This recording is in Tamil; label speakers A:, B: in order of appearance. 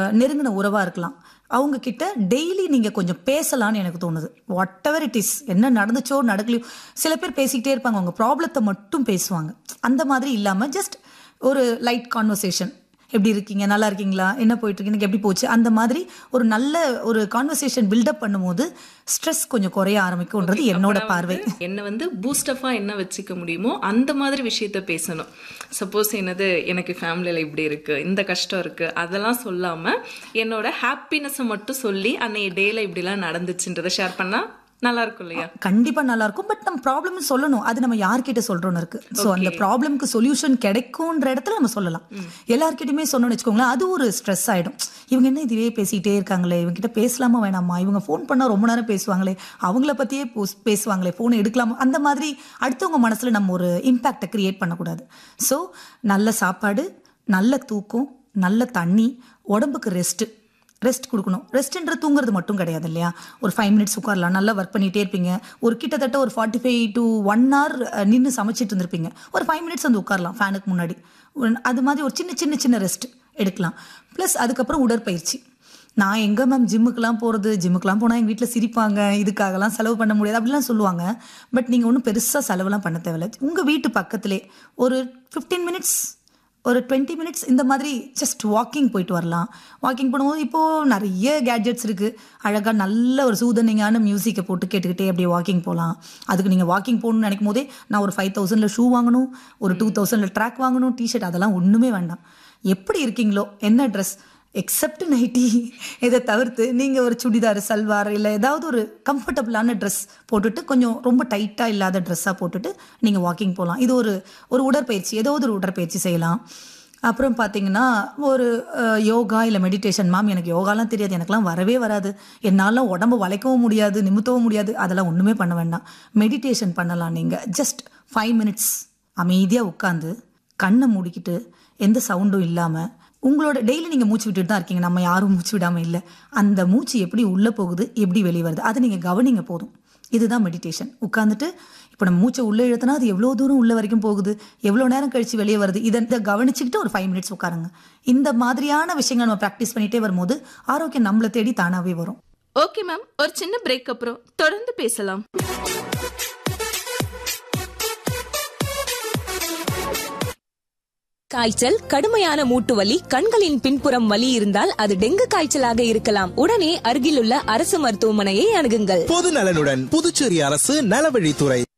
A: நெருங்கின உறவா இருக்கலாம் அவங்க கிட்ட டெய்லி நீங்க கொஞ்சம் பேசலாம்னு எனக்கு தோணுது வாட் எவர் இட் இஸ் என்ன நடந்துச்சோ நடக்கலையோ சில பேர் பேசிக்கிட்டே இருப்பாங்க அவங்க ப்ராப்ளத்தை மட்டும் பேசுவாங்க அந்த மாதிரி இல்லாம ஜஸ்ட் ஒரு லைட் கான்வர்சேஷன் எப்படி இருக்கீங்க நல்லா இருக்கீங்களா என்ன போயிட்டு இருக்கு எனக்கு எப்படி போச்சு அந்த மாதிரி ஒரு நல்ல ஒரு கான்வர்சேஷன் பில்டப் பண்ணும்போது ஸ்ட்ரெஸ் கொஞ்சம் குறைய ஆரம்பிக்கும்ன்றது என்னோட பார்வை
B: என்ன வந்து பூஸ்டஃபா என்ன வச்சுக்க முடியுமோ அந்த மாதிரி விஷயத்த பேசணும் சப்போஸ் என்னது எனக்கு ஃபேமிலியில இப்படி இருக்கு இந்த கஷ்டம் இருக்கு அதெல்லாம் சொல்லாம என்னோட ஹாப்பினஸை மட்டும் சொல்லி அன்னைய டேல இப்படிலாம் நடந்துச்சுன்றதை ஷேர் பண்ணா நல்லா இருக்கும் இல்லையா
A: கண்டிப்பா நல்லா இருக்கும் பட் நம்ம ப்ராப்ளம் சொல்லணும் அது நம்ம யார்கிட்ட சொல்றோம்னு இருக்கு சோ அந்த ப்ராப்ளம்க்கு சொல்யூஷன் கிடைக்கும்ன்ற இடத்துல நம்ம சொல்லலாம் எல்லார்கிட்டயுமே சொன்னோம்னு வச்சுக்கோங்களேன் அது ஒரு ஸ்ட்ரெஸ் ஆயிடும் இவங்க என்ன இதுவே பேசிட்டே இருக்காங்களே இவங்க கிட்ட பேசலாமா வேணாமா இவங்க ஃபோன் பண்ணா ரொம்ப நேரம் பேசுவாங்களே அவங்கள பத்தியே போஸ்- பேசுவாங்களே போன் எடுக்கலாமா அந்த மாதிரி அடுத்தவங்க மனசுல நம்ம ஒரு இம்பாக்டை கிரியேட் பண்ணக்கூடாது சோ நல்ல சாப்பாடு நல்ல தூக்கம் நல்ல தண்ணி உடம்புக்கு ரெஸ்ட் ரெஸ்ட் கொடுக்கணும் ரெஸ்ட்ன்ற தூங்குறது மட்டும் கிடையாது இல்லையா ஒரு ஃபைவ் மினிட்ஸ் உட்காரலாம் நல்லா ஒர்க் பண்ணிட்டே இருப்பீங்க ஒரு கிட்டத்தட்ட ஒரு forty five to one hour நின்று சமைச்சிட்டு இருந்திருப்பீங்க ஒரு ஃபைவ் மினிட்ஸ் வந்து உட்காரலாம் ஃபேனுக்கு முன்னாடி ஒரு- அது மாதிரி ஒரு சின்ன சின்ன சின்ன ரெஸ்ட் எடுக்கலாம் ப்ளஸ் அதுக்கப்புறம் உடற்பயிற்சி நான் எங்க மேம் ஜிம்முக்கெல்லாம் போகிறது ஜிம்முக்கெல்லாம் போனால் எங்கள் வீட்டில் சிரிப்பாங்க இதுக்காகலாம் செலவு பண்ண முடியாது அப்படிலாம் சொல்லுவாங்க பட் நீங்கள் ஒன்றும் பெருசாக செலவெல்லாம் பண்ண தேவையில்ல உங்கள் வீட்டு பக்கத்திலே ஒரு ஃபிஃப்டீன் மினிட்ஸ் ஒரு டுவெண்ட்டி மினிட்ஸ் இந்த மாதிரி ஜஸ்ட் வாக்கிங் போயிட்டு வரலாம் வாக்கிங் பண்ணும்போது இப்போது நிறைய கேட்ஜெட்ஸ் இருக்குது அழகாக நல்ல ஒரு சூதனிங்கான மியூசிக்கை போட்டு கேட்டுக்கிட்டே அப்படியே வாக்கிங் போகலாம் அதுக்கு நீங்கள் வாக்கிங் போகணும்னு நினைக்கும் போதே நான் ஒரு ஃபைவ் தௌசண்டில் ஷூ வாங்கணும் ஒரு டூ தௌசண்டில் ட்ராக் வாங்கணும் டிஷர்ட் அதெல்லாம் ஒன்றுமே வேண்டாம் எப்படி இருக்கீங்களோ என்ன ட்ரெஸ் எக்ஸப்ட் நைட்டி இதை தவிர்த்து நீங்கள் ஒரு சுடிதார் சல்வார் இல்லை ஏதாவது ஒரு கம்ஃபர்டபுளான ட்ரெஸ் போட்டுட்டு கொஞ்சம் ரொம்ப டைட்டாக இல்லாத ட்ரெஸ்ஸாக போட்டுட்டு நீங்கள் வாக்கிங் போகலாம் இது ஒரு ஒரு உடற்பயிற்சி ஏதாவது ஒரு உடற்பயிற்சி செய்யலாம் அப்புறம் பார்த்தீங்கன்னா ஒரு அஹ், யோகா இல்லை மெடிடேஷன் மேம் எனக்கு யோகாலாம் தெரியாது எனக்குலாம் வரவே வராது என்னால் உடம்பு வளைக்கவும் முடியாது நிமித்தவும் முடியாது அதெல்லாம் ஒன்றுமே பண்ண வேண்டாம் மெடிடேஷன் பண்ணலாம் நீங்கள் ஜஸ்ட் ஃபைவ் மினிட்ஸ் அமைதியாக உட்காந்து கண்ணை மூடிக்கிட்டு எந்த சவுண்டும் இல்லாமல் உங்களோட டெய்லி நீங்கள் மூச்சு விட்டுட்டு தான் இருக்கீங்க நம்ம யாரும் மூச்சு விடாமல் இல்லை அந்த மூச்சு எப்படி உள்ளே போகுது எப்படி வெளியே வருது அதை நீங்கள் கவனிங்க போதும் இதுதான் மெடிடேஷன் உட்காந்துட்டு இப்போ நம்ம மூச்சை உள்ளே இழுத்தனா அது எவ்வளோ தூரம் உள்ள வரைக்கும் போகுது எவ்வளோ நேரம் கழிச்சு வெளியே வருது இதை இதை கவனிச்சுக்கிட்டு ஒரு ஃபைவ் மினிட்ஸ் உட்காருங்க இந்த மாதிரியான விஷயங்கள் நம்ம ப்ராக்டிஸ் பண்ணிட்டே வரும்போது ஆரோக்கியம் நம்மளை தேடி தானாகவே வரும்
B: ஓகே மேம் ஒரு சின்ன பிரேக் அப்புறம் தொடர்ந்து பேசலாம்
C: காய்ச்சல் கடுமையான மூட்டு வலி கண்களின் பின்புறம் வலி இருந்தால் அது டெங்கு காய்ச்சலாக இருக்கலாம் உடனே அருகிலுள்ள அரசு மருத்துவமனையை அணுகுங்கள்
D: பொது நலனுடன் புதுச்சேரி அரசு நலவழித்துறை